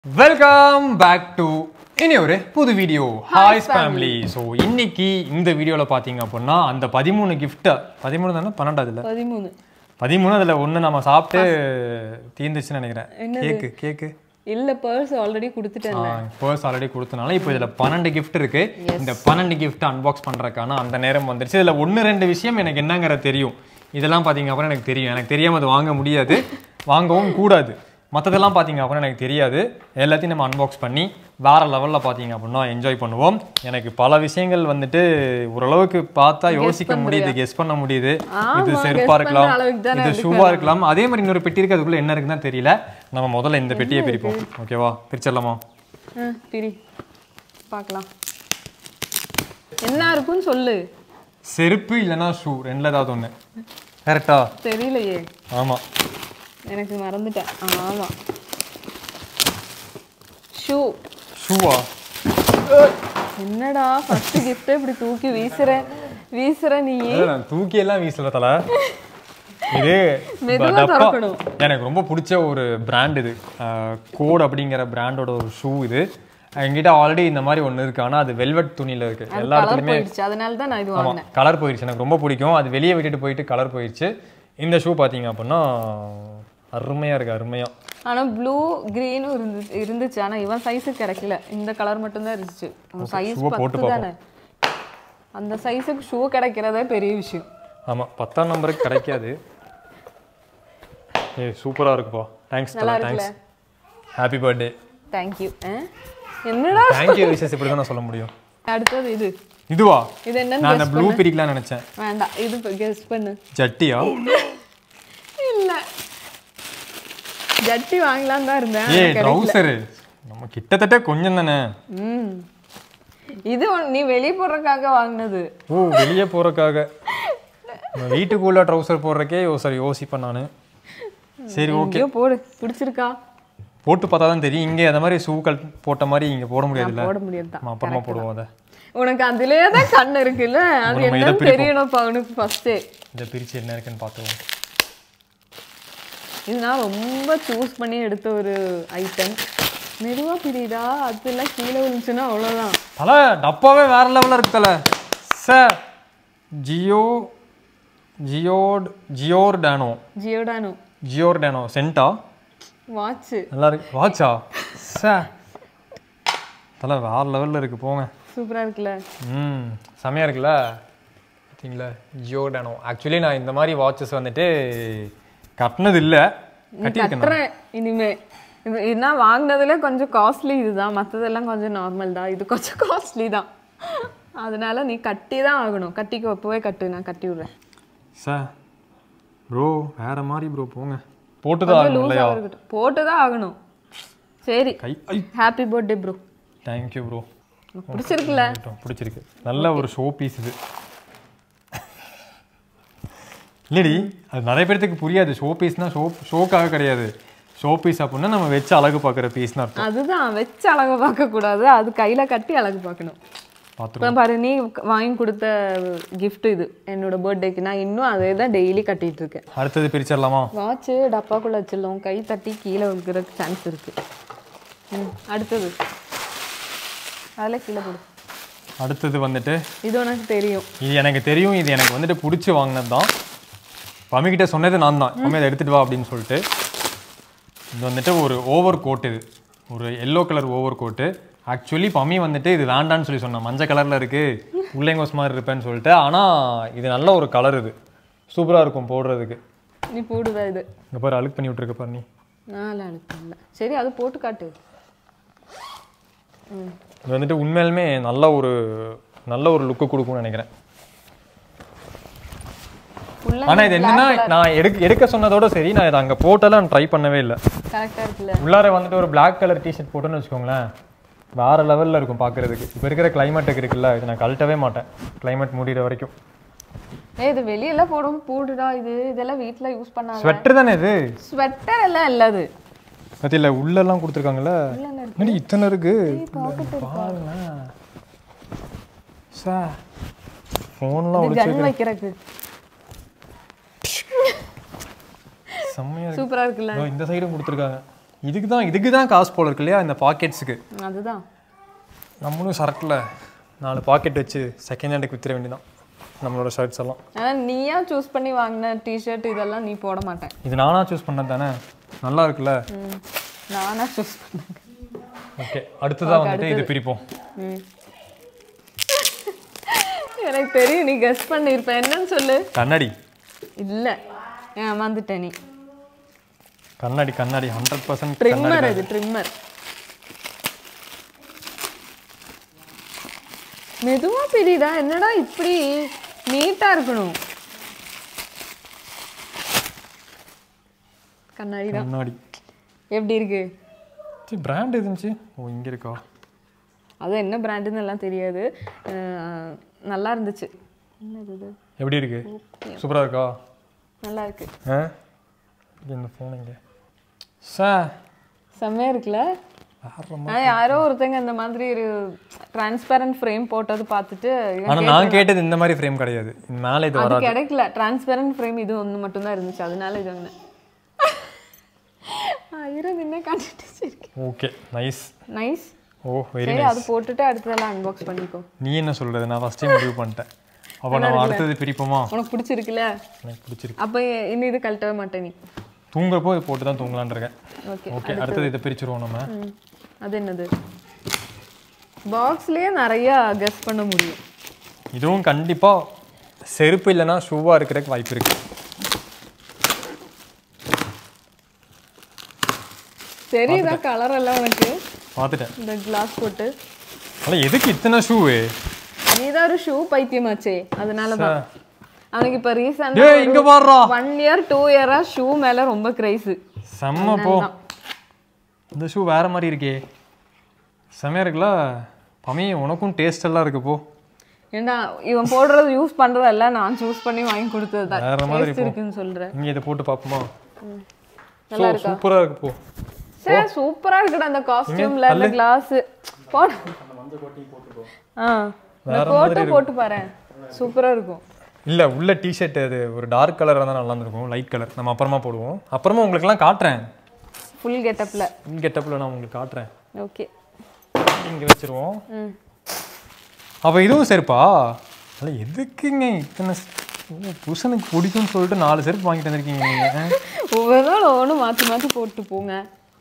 Welcome back to இனி ஒரு புது வீடியோ ஹாய்ஸ் family. ஃபேமிலி ஸோ இன்னைக்கு இந்த வீடியோவில் பார்த்தீங்க அப்படின்னா அந்த பதிமூணு கிஃப்ட்டை பதிமூணு தானே பன்னெண்டாவதுல பதிமூணு பதிமூணு அதில் ஒன்று நம்ம சாப்பிட்டு தீர்ந்துச்சுன்னு நினைக்கிறேன் கேக்கு கேக்கு இல்ல பர்ஸ் ஆல்ரெடி கொடுத்துட்டேன் பர்ஸ் ஆல்ரெடி கொடுத்தனால இப்போ இதில் பன்னெண்டு gift இருக்கு இந்த பன்னெண்டு gift அன்பாக்ஸ் பண்ணுறதுக்கான அந்த நேரம் வந்துருச்சு இதில் ஒன்று ரெண்டு விஷயம் எனக்கு என்னங்கிற தெரியும் இதெல்லாம் பார்த்தீங்க அப்புறம் எனக்கு தெரியும் எனக்கு தெரியாம அது வாங்க முடியாது வாங்கவும் கூடாது மற்றதெல்லாம் பார்த்தீங்க அப்படின்னா எனக்கு தெரியாது எல்லாத்தையும் நம்ம அன்பாக்ஸ் பண்ணி வேற லெவலில் பார்த்தீங்க அப்படின்னா என்ஜாய் பண்ணுவோம் எனக்கு பல விஷயங்கள் வந்துட்டு ஓரளவுக்கு பார்த்தா யோசிக்க முடியுது கெஸ் பண்ண முடியுது இது ஆமா, செருப்பா guess இருக்கலாம் பண்ற அளவுக்கு தானே இது ஷூவா இருக்கலாம் அதே மாதிரி இன்னொரு பெட்டி இருக்கு அதுக்குள்ள என்ன இருக்குன்னு தான் தெரியல நம்ம முதல்ல இந்த பெட்டியை பிரிப்போம் ஓகேவா பிரிச்சிடலாமா ஆ, பிரி பார்க்கலாம் என்ன இருக்குன்னு சொல்லு செருப்பு இல்லைன்னா ஷூ ரெண்டுல ஏதாவது ஒன்று கரெக்டா தெரியலையே ஆமா எனக்கு மறந்துட்டேன் ஆமா ஷூ ஷூவா என்னடா ஃபர்ஸ்ட் gift இப்படி தூக்கி வீசுற வீசுற நீ நான் தூக்கி எல்லாம் வீசல தல இது மெதுவா டப்பா. திறக்கணும். எனக்கு ரொம்ப பிடிச்ச ஒரு பிராண்ட் இது கோட் அப்படிங்கிற பிராண்டோட ஒரு ஷூ இது என்கிட்ட ஆல்ரெடி இந்த மாதிரி ஒன்று இருக்கு ஆனா அது வெல்வெட் துணியில இருக்கு எல்லா கலர் இடத்துலையுமே போயிடுச்சு அதனால தான் நான் இது ஆமா வாங்கினேன் கலர் போயிடுச்சு எனக்கு ரொம்ப பிடிக்கும் அது வெளியே விட்டுட்டு போயிட்டு கலர் போயிடுச்சு இந்த ஷூ பார்த்தீங்க அப்படின்னா அருமையா இருக்கு அருமையா ஆனா ப்ளூ கிரீனும் இருந்து இருந்துச்சு ஆனா இவன் சைஸுக்கு கிடைக்கல இந்த கலர் மட்டும்தான் இருந்துச்சு சைஸ் shoe-அ போட்டு பத்து தானே அந்த சைஸுக்கு ஷூ கிடைக்கிறதே பெரிய விஷயம் ஆமா பத்தாம் நம்பருக்கு கிடைக்காது ஏய் சூப்பரா இருக்குப்பா தேங்க்ஸ் தலா தேங்க்ஸ் ஹாப்பி பர்த்டே தேங்க்யூ என்னடா தேங்க்யூ விஷஸ் இப்படி தான் நான் சொல்ல முடியும் அடுத்தது இது இதுவா இது என்னன்னு நான் அந்த ப்ளூ பிரிக்கலாம் நினைச்சேன் வேண்டாம் இது கெஸ் பண்ணு ஜட்டியா இல்ல ஜட்டி வாங்கலாம் தான் இருந்தேன் ஏ ட்ரௌசரு நம்ம கிட்டத்தட்ட கொஞ்சம் தானே ம் இது ஒண்ணு- நீ வெளியே போடுறதுக்காக வாங்கினது ஓ வெளியே போறதுக்காக நான் வீட்டுக்குள்ள ட்ரௌசர் போடுறக்கே யோசரி யோசிப்பேன் நான் சரி ஓகே எங்கேயோ போடு பிடிச்சிருக்கா போட்டு பார்த்தா தான் தெரியும் இங்கே அந்த மாதிரி ஷூக்கள் போட்ட மாதிரி இங்கே போட முடியாதுல்ல போட முடியாது தான் நம்ம அப்புறமா போடுவோம் அதை உனக்கு அதுலயே தான் கண் இருக்குல்ல அது நம்ம இதை என்னன்னு தெரியணும்ப்பா உனக்கு ஃபர்ஸ்டே இதை பிரித்து என்ன இருக்குன்னு பார்த்துவோம் இது நான் ரொம்ப சூஸ் பண்ணி எடுத்த ஒரு ஐட்டம் மெதுவா பிரியுதா அதெல்லாம் கீழே விழுந்துச்சுன்னா அவ்வளோதான் தலை டப்பாவே வேற லெவலில் இருக்கு தலை சார் ஜியோ ஜியோட் Giordano Giordano Giordano சென்டா வாட்ச் நல்லா இருக்கு வாட்சா சார் தலை வேற லெவலில் இருக்கு போங்க சூப்பரா இருக்குல்ல ம் செமையாக இருக்குல்ல பார்த்தீங்களா ஜியோ டேனோ ஆக்சுவலி நான் இந்த மாதிரி வாட்சஸ் வந்துட்டு கட்டினது இல்லை கட்டியிருக்கேன் கட்டுறேன் இனிமே இது என்ன வாங்கினதுல கொஞ்சம் காஸ்ட்லி இதுதான் மற்றதெல்லாம் கொஞ்சம் நார்மல் தான் இது கொஞ்சம் காஸ்ட்லி தான் அதனால நீ கட்டி தான் ஆகணும் கட்டிக்கோ போய் கட்டு நான் கட்டி விடுறேன் சார் ப்ரோ வேற மாதிரி ப்ரோ போங்க போட்டுதான் ஆகணும் இல்லையா லூஸாக இருக்கட்டும் போட்டு தான் ஆகணும் சரி கை ஐ happy birthday bro thank you bro பிடிச்சிருக்குல்ல பிடிச்சிருக்கு நல்ல ஒரு ஷோ பீஸ் இது இல்லடி அது நிறைய பேர்த்துக்கு புரியாது ஷோ பீஸ்னா ஷோ ஷோக்காக கிடையாது ஷோ பீஸ் அப்படின்னா நம்ம வச்சு அழகு பார்க்குற பீஸ்னு அர்த்தம் அதுதான் வச்சு அழகு பார்க்க கூடாது அது கையில கட்டி அழகு பார்க்கணும் பார்த்துருவோம் இப்போ பாரு நீ வாங்கி கொடுத்த gift இது என்னோட பர்த்டேக்கு நான் இன்னும் அதே தான் டெய்லி கட்டிட்டு இருக்கேன் அடுத்தது பிரிச்சிடலாமா வாட்ச் டப்பாக்குள்ள வச்சிடலாம் கை தட்டி கீழே விழுகிறதுக்கு சான்ஸ் இருக்கு ம் அடுத்தது அதில் கீழே போடு அடுத்தது வந்துட்டு இது உனக்கு தெரியும் இது எனக்கு தெரியும் இது எனக்கு வந்துட்டு பிடிச்சி வாங்கினது தான் பம்மிக்கிட்ட சொன்னது நான் தான் பம்மி அதை எடுத்துட்டு வா அப்படின்னு சொல்லிட்டு இது வந்துட்டு ஒரு ஓவர் கோட் இது ஒரு yellow colour overcoat actually பம்மி வந்துட்டு இது வேண்டான்னு சொல்லி சொன்னேன் மஞ்சள் கலரில் இருக்குது உள்ளேங்கோஸ் மாதிரி இருப்பேன்னு சொல்லிட்டு ஆனால் இது நல்ல ஒரு கலர் இது சூப்பராக இருக்கும் போடுறதுக்கு நீ போடுதா இது இங்கே பாரு அழுக்கு பண்ணி விட்ருக்க பாரு நீ நாலு அழுத்தம் சரி அது போட்டு காட்டு ம் இது வந்துட்டு உண்மையிலுமே நல்ல ஒரு நல்ல ஒரு லுக்கு கொடுக்கும்னு நினைக்கிறேன் உள்ள ஆனால் இது என்னன்னா நான் எடுக்க எடுக்க சொன்னதோட சரி நான் இதை அங்கே போட்டெல்லாம் ட்ரை பண்ணவே இல்லை கரெக்டாக இருக்குல்ல உள்ளார வந்துட்டு ஒரு Black கலர் டிஷர்ட் போட்டோன்னு வச்சுக்கோங்களேன் வேற லெவலில் இருக்கும் பார்க்கறதுக்கு இப்போ இருக்கிற கிளைமேட்டுக்கு இருக்குல்ல இது நான் கழட்டவே மாட்டேன் கிளைமேட் முடிகிற வரைக்கும் ஏய் இது வெளியெல்லாம் போடும் போடுடா இது இதெல்லாம் வீட்டில் யூஸ் பண்ணாத ஸ்வெட்டர் தானே இது ஸ்வெட்டர் எல்லாம் இல்லை அது பத்தியில உள்ளெல்லாம் கொடுத்துருக்காங்கல்ல உள்ளெல்லாம் என்னடி இத்தனை இருக்கு பாருங்களேன் சார் ஃபோன்லாம் இது ஒழிச்சு கன் வைக்கிறதுக்கு செம்மையா இருக்கு சூப்பரா இருக்குல்ல இதோ இந்த சைடும் கொடுத்துருக்காங்க இதுக்கு தான் இதுக்கு தான் காசு போல இருக்கு இல்லையா இந்த பாக்கெட்ஸுக்கு அதுதான் நம்மளும் சரட்டில் நாலு பாக்கெட் வச்சு செகண்ட் ஹேண்டுக்கு வித்துற வேண்டியதான் நம்மளோட ஷர்ட்ஸ் எல்லாம் ஆனா நீயா சூஸ் பண்ணி வாங்கின டிஷர்ட் இதெல்லாம் நீ போட மாட்டேன் இது நானா சூஸ் பண்ணது தானே நல்லா இருக்குல்ல ம். நானா சூஸ் பண்ணேன் ஓகே அடுத்ததான் வந்துட்டு இது பிரிப்போம் ம். எனக்கு தெரியும் நீ கெஸ் பண்ணிருப்ப என்னன்னு சொல்லு கண்ணாடி இல்ல ஏமாந்துட்ட நீ கண்ணாடி கண்ணாடி ஹண்ட்ரட் பர்சன்ட் ட்ரிம்மர் இது ட்ரிம்மர் மெதுவா பிரிடா என்னடா இப்படி நீட்டா இருக்கணும் கண்ணாடி தான் கண்ணாடி எப்படி இருக்கு சரி பிராண்ட் இருந்துச்சு ஓ இங்கே இருக்கா அது என்ன பிராண்டுன்னு எல்லாம் தெரியாது அஹ், நல்லா இருந்துச்சு என்னது இது எப்படி இருக்கு சூப்பராக இருக்கா நல்லா இருக்கு ஆ இங்க இந்த ஃபோன் இங்கே சார் செம்மையா இருக்குல்ல வேற ஆனா யாரோ ஒருத்தங்க இந்த மாதிரி ஒரு டிரான்ஸ்பரண்ட் ஃப்ரேம் போட்டது பார்த்துட்டு இவன் ஆனால் நான் கேட்டது இந்த மாதிரி ஃப்ரேம் கிடையாது இந்த மேலே இது அது வராது கிடைக்கல டிரான்ஸ்பரண்ட் ஃப்ரேம் இது ஒன்று மட்டும்தான் இருந்துச்சு அதனால இது ஒன்று ஆயிரம் என்ன காட்டிட்டு சரி okay nice nice oh very சரி அது போட்டுட்டு அடுத்ததெல்லாம் அன்பாக்ஸ் பண்ணிக்கோ நீ என்ன சொல்றது நான் ஃபஸ்ட்டே முடிவு பண்ணிட்டேன் அப்போ நம்ம அடுத்தது பிரிப்போமா உனக்கு பிடிச்சிருக்குல்ல எனக்கு பிடிச்சிருக்கு அப்போ இன்னும் இது கழட்டவே மாட்டேன் நீ தூங்குறப்போ இது போட்டு தான் தூங்கலான்னு இருக்கேன் ஓகே ஓகே அடுத்தது இதை பிரிச்சிருவோம் நம்ம ம் அது என்னது பாக்ஸ்லயே நிறைய கெஸ் பண்ண முடியும் இதுவும் கண்டிப்பாக செருப்பு இல்லைன்னா ஷூவாக இருக்கிறதுக்கு வாய்ப்பு இருக்கு தெரியுதா கலர் எல்லாம் உனக்கு பார்த்துட்டேன் இந்த கிளாஸ் போட்டு ஆனால் எதுக்கு இத்தனை ஷூவு நீதான் ஒரு ஷூ பைத்தியமாச்சே அதனால தான் அவனுக்கு இப்போ ரீசெண்டாக டேய் இங்க பாடுறா ஒன் இயர் டூ இயரா ஷூ மேல ரொம்ப கிரைஸு செம்ம போ இந்த ஷூ வேற மாதிரி இருக்கே செம்மையா இருக்குல்ல பமி உனக்கும் டேஸ்ட் எல்லாம் இருக்கு போ ஏண்டா இவன் போடுறது யூஸ் பண்றதெல்லாம் நான் சூஸ் பண்ணி வாங்கி கொடுத்தது தான் வேற மாதிரி Taste இருக்குன்னு சொல்றேன் இங்க இதை போட்டு பார்ப்போமா நல்லா ஸோ சூப்பராக இருக்கு போ சரி சூப்பரா இருக்குடா அந்த காஸ்டியூம்ல அந்த கிளாஸ் போடு ஆ இந்த கோட்டை போட்டு பாரு சூப்பரா இருக்கும் இல்ல உள்ள டிஷர்ட் அது ஒரு டார்க் கலர் இருந்தால் நல்லா இருந்திருக்கும் லைட் கலர் நம்ம அப்புறமா போடுவோம் அப்புறமா உங்களுக்குலாம் காட்டுறேன் ஃபுல் கெட்டப்ல கெட்டப்பில் நான் உங்களுக்கு காட்டுறேன் ஓகே இங்க வச்சிருவோம் ம் அப்போ இதுவும் செருப்பா அல்ல எதுக்குங்க இத்தனை ஸ்- ஓ, புருஷனுக்கு பிடிக்கும்னு சொல்லிட்டு நாலு செருப்பு வாங்கிட்டு வந்திருக்கீங்க நீங்க ஆ? ஒவ்வொரு நாள் ஒவ்வொன்றும் மாற்றி மாற்றி போட்டு போங்க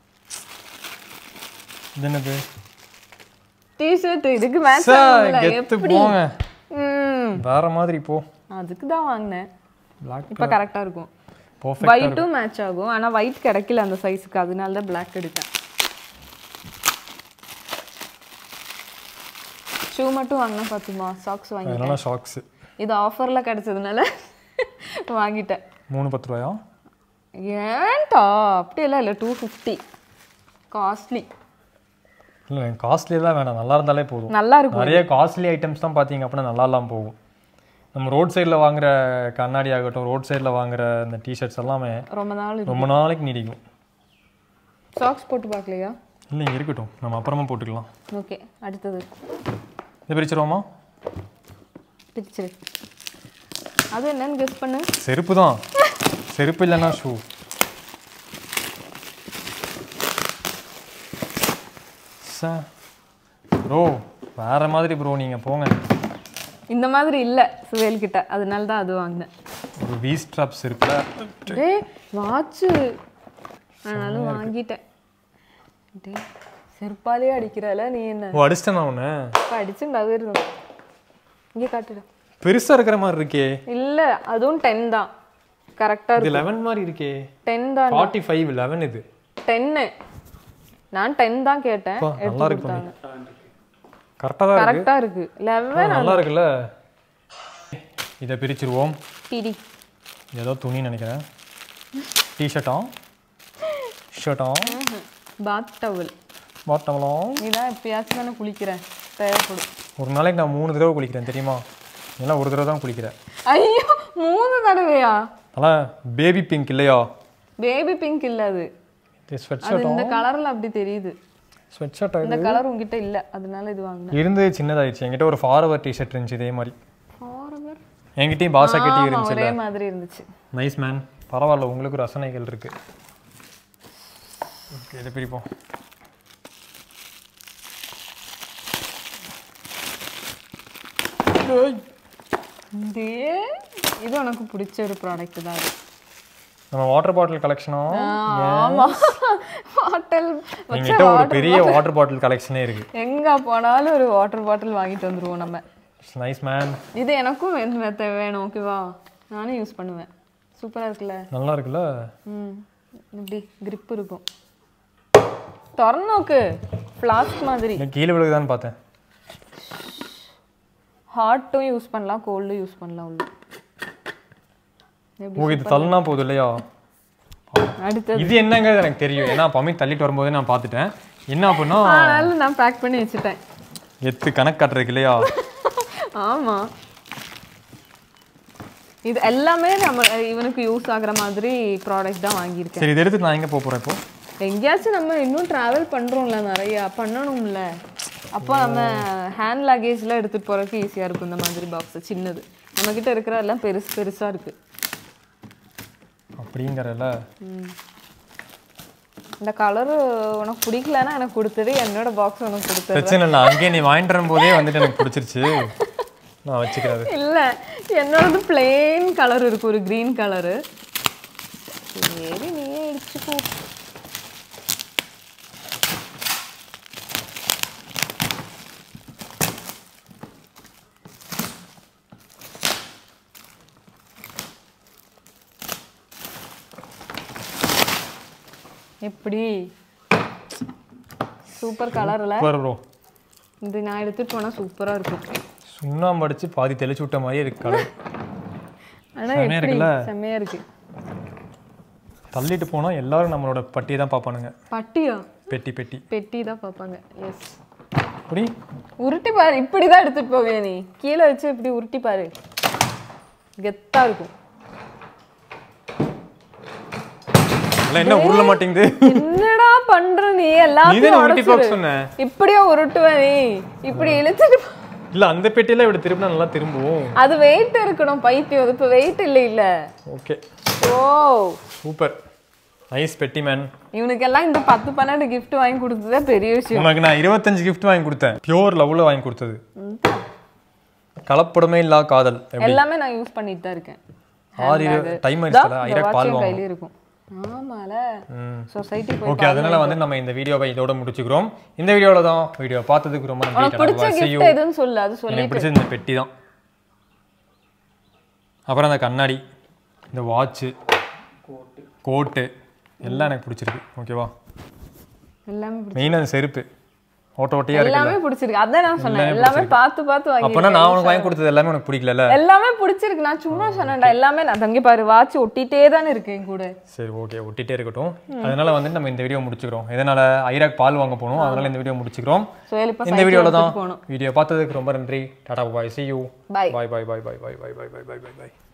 இது என்னது டிஷர்ட் இதுக்கு மேட்ச் சார் ஆகும்ல கெத்து எப்படி போங்க ம் வேற மாதிரி போ அதுக்கு தான் வாங்கினேன் பிளாக் இப்போ கரெக்டாக இருக்கும் பர்ஃபெக்ட் ஒயிட்டும் மேட்ச் ஆகும் ஆனால் ஒயிட் கிடைக்கல அந்த சைஸுக்கு அதனால தான் பிளாக் எடுத்தேன் ஷூ மட்டும் வாங்கினா பார்த்துமா சாக்ஸ் வாங்கி அதனால ஷாக்ஸ் இது ஆஃபரில் கிடைச்சதுனால வாங்கிட்டேன் மூணு பத்து ரூபாயா ஏன்டா அப்படியெல்லாம் இல்லை டூ ஃபிஃப்டி காஸ்ட்லி இல்லை காஸ்ட்லியெல்லாம் வேணாம் நல்லா இருந்தாலே போதும் நல்லா இருக்கும் நிறைய காஸ்ட்லி ஐட்டம்ஸ் தான் பார்த்தீங்க அப்படின்னா நல்லா இல்லாமல் போகும் நம்ம ரோட் சைடில் வாங்குற கண்ணாடி ஆகட்டும் ரோட் சைடில் வாங்குற இந்த டிஷர்ட்ஸ் எல்லாமே ரொம்ப நாள் இருக்கும் ரொம்ப நாளைக்கு நீடிக்கும் சாக்ஸ் போட்டு பார்க்கலையா இல்லை இங்கே இருக்கட்டும் நம்ம அப்புறமா போட்டுக்கலாம் ஓகே அடுத்தது இது பிரிச்சிருவோமா பிரிச்சிரு அது என்னன்னு கெஸ் பண்ணு செருப்பு தான் செருப்பு இல்லைன்னா ஷூ சார் ப்ரோ வேற மாதிரி ப்ரோ நீங்கள் போங்க இந்த மாதிரி இல்லை சுவேல் கிட்ட அதனால தான் அது வாங்கினேன் ஒரு வி ஸ்ட்ராப்ஸ் இருக்குல்ல டேய் வாட்சு ஆனாலும் வாங்கிட்டேன் டேய் செருப்பாலே அடிக்கிறல நீ என்ன ஓ அடிச்சிட்டேன் நான் ஒன்று இப்போ அடிச்சுண்டா அது இருக்கும் இங்கே காட்டுடா பெருசாக இருக்கிற மாதிரி இருக்கே இல்லை அதுவும் டென் தான் கரெக்டாக இது இருக்கும் லெவன் மாதிரி இருக்கே டென் தான் ஃபார்ட்டி ஃபைவ் லெவன் இது டென்னு நான் டென் தான் கேட்டேன் அப்பா, நல்லா எடுத்து இருக்கு கொடுத்தாங்க கரெக்டாக தான் இருக்கு கரெக்டாக இருக்கு லெவன் நல்லா இருக்குல்ல இதை பிரிச்சிருவோம் டிடி ஏதோ துணி நினைக்கிறேன் டிஷர்ட்டா ஷர்ட்டா பாத் டவல் பாட்டம்லாம் நீ தான் எப்பயாச்சும் தானே குளிக்கிறேன் தேவைப்படும் ஒரு நாளைக்கு நான் மூணு தடவை குளிக்கிறேன் தெரியுமா எல்லாம் ஒரு தடவை தான் குளிக்கிறேன் ஐயோ மூணு தடவையா அதான் பேபி பிங்க் இல்லையா பேபி பிங்க் இல்ல அது இது ஸ்வெட் அது இந்த கலர்ல அப்படி தெரியுது ஸ்வெட் ஷர்ட் இந்த கலர் உங்ககிட்ட இல்ல அதனால இது வாங்கினேன் இருந்து சின்னதாயிடுச்சு என்கிட்ட ஒரு ஃபார்வர் டிஷர்ட் இருந்துச்சு இதே மாதிரி ஃபார்வர் என்கிட்டயும் பாசா கட்டி இருந்துச்சு ஒரே மாதிரி இருந்துச்சு நைஸ் மேன் பரவாயில்ல உங்களுக்கு ரசனைகள் இருக்கு ஓகே இதை பிரிப்போம் இதே இது உனக்கு பிடிச்ச ஒரு ப்ராடக்ட் தான் அது நம்ம வாட்டர் பாட்டில் கலெக்ஷனா ஆமா பாட்டில் எங்கிட்ட ஒரு பெரிய வாட்டர் பாட்டில் கலெக்ஷனே இருக்கு எங்க போனாலும் ஒரு வாட்டர் பாட்டில் வாங்கிட்டு வந்துருவோம் நம்ம இட்ஸ் நைஸ் மேன் இது எனக்கும் வேணும் வே- வேணும் ஓகேவா நானும் யூஸ் பண்ணுவேன் சூப்பரா இருக்குல்ல நல்லா இருக்குல்ல ம் இப்படி grip இருக்கும் திறநோக்கு ஃப்ளாஸ்க் மாதிரி எனக்கு கீழே விழுகுதான்னு பார்த்தேன் ஹாட்டும் யூஸ் பண்ணலாம் கோல்டும் யூஸ் பண்ணலாம் உள்ள எப்படி ஓ இது தள்ளினா போதும் இல்லையா அடுத்தது இது என்னங்கிறது எனக்கு தெரியும் ஏன்னா பம்மி தள்ளிட்டு வரும்போதே நான் பார்த்துட்டேன் என்ன அப்படின்னா அதனால நான் பேக் பண்ணி வச்சுட்டேன் எத்து கணக்கு காட்டுறதுக்கு இல்லையா ஆமா இது எல்லாமே நம்ம இவனுக்கு யூஸ் ஆகுற மாதிரி ப்ராடக்ட் தான் வாங்கியிருக்கேன் சரி இதை எடுத்து நான் எங்கே போக போகிறேன் இப்போ எங்கேயாச்சும் நம்ம இன்னும் ட்ராவல் பண்றோம்ல நிறையா பண்ணணும்ல அப்போ நம்ம ஹேண்ட் லக்கேஜ்லாம் எடுத்துட்டு போறதுக்கு ஈஸியா இருக்கும் இந்த மாதிரி பாக்ஸ் சின்னது நம்ம கிட்ட இருக்கிற எல்லாம் பெருசு பெருசா இருக்கு அப்படிங்கிறல ம். இந்த கலர் உனக்கு பிடிக்கலன்னா எனக்கு கொடுத்துரு என்னோட பாக்ஸ் உனக்கு கொடுத்துரு பிரச்சனை இல்லை அங்கேயே நீ வாங்கிட்டு வரும்போதே வந்துட்டு எனக்கு பிடிச்சிருச்சு நான் வச்சுக்கிறது இல்ல என்னோடது பிளெயின் கலர் இருக்கு ஒரு கிரீன் கலரு சரி நீயே இடிச்சுக்கோ எப்படி சூப்பர் கலர்ல சூப்பர் ப்ரோ இது நான் எடுத்துட்டு போனா சூப்பரா இருக்கும் சுண்ணாம்பு அடிச்சு பாதி தெளிச்சு விட்ட மாதிரியே இருக்கு கலர் ஆனா செமையா எப்படி இருக்குல்ல? செம்மையா இருக்கு தள்ளிட்டு போனா எல்லாரும் நம்மளோட பட்டியை தான் பார்ப்பானுங்க பட்டியா பெட்டி பெட்டி பெட்டி தான் பார்ப்பாங்க எஸ் அப்படி உருட்டி பாரு இப்படிதான் எடுத்துட்டு போவியா நீ கீழே வச்சு இப்படி உருட்டி பாரு கெத்தா இருக்கும் இல்லை என்ன உருள மாட்டேங்குது என்னடா பண்ற நீ நீ தானே எல்லாத்தையும் உருட்டி பார்க்க உடைச்சிரு. சொன்ன இப்படியே உருட்டுவ நீ இப்படி இழுத்துட்டு போ. இல்ல அந்த பெட்டியில இப்படி திரும்பினா நல்லா திரும்புவோம் அது வெயிட் இருக்கணும் பைத்தியம் அது இப்ப வெயிட் இல்ல இல்ல ஓகே ஓ சூப்பர் நைஸ் பெட்டி மேன் இவனுக்கெல்லாம் இந்த பத்து பன்னெண்டு gift வாங்கி கொடுத்ததே பெரிய விஷயம் உனக்கு நான் இருபத்தஞ்சு gift வாங்கி கொடுத்தேன் பியூர் லவ்ல வாங்கி கொடுத்தது கலப்படமே இல்லா காதல் எப்படி எல்லாமே நான் யூஸ் பண்ணிட்டு தான் இருக்கேன் ஆறு டைம் இதோ, ஆயிடுச்சுல இந்த ஐரக் watch பால் என் வாங்க கையில இருக்கும் ஆமால சொசைட்டி போய் ஓகே அதனால வந்து நம்ம இந்த வீடியோவை இதோட முடிச்சுக்கிறோம் இந்த வீடியோல தான் வீடியோ பார்த்ததுக்கு ரொம்ப நன்றி உனக்கு பிடிச்ச See you. gift எதுன்னு சொல்லு அது சொல்லி எனக்கு பிடிச்சது இந்த பெட்டி தான் அப்புறம் அந்த கண்ணாடி இந்த வாட்ச்சு கோட்டு எல்லாம் எனக்கு பிடிச்சிருக்கு ஓகேவா எல்லாமே பிடிச்சி- மெயின் அந்த செருப்பு ஓட்ட ஓட்டையா இருக்கு எல்லாமே பிடிச்சிருக்கு அதான் நான் சொன்னேன் எல்லாமே பார்த்து பார்த்து வாங்கி அப்பனா நான் உனக்கு வாங்கி கொடுத்தது எல்லாமே உனக்கு பிடிக்கல எல்லாமே பிடிச்சிருக்கு நான் சும்மா சொன்னேன்டா எல்லாமே நான் தங்கி பாரு வாட்ச் ஒட்டிட்டே தானே இருக்கு என் கூட சரி ஓகே ஒட்டிட்டே இருக்கட்டும் அதனால வந்து நம்ம இந்த வீடியோ முடிச்சுக்கிறோம் இதனால ஐராக் பால் வாங்க போகணும் அதனால இந்த வீடியோ முடிச்சுக்கிறோம் ஸோ இப்போ இந்த வீடியோல தான் போகணும் வீடியோ பார்த்ததுக்கு ரொம்ப நன்றி டாடா bye see you Bye. Bye bye bye bye bye bye bye bye bye bye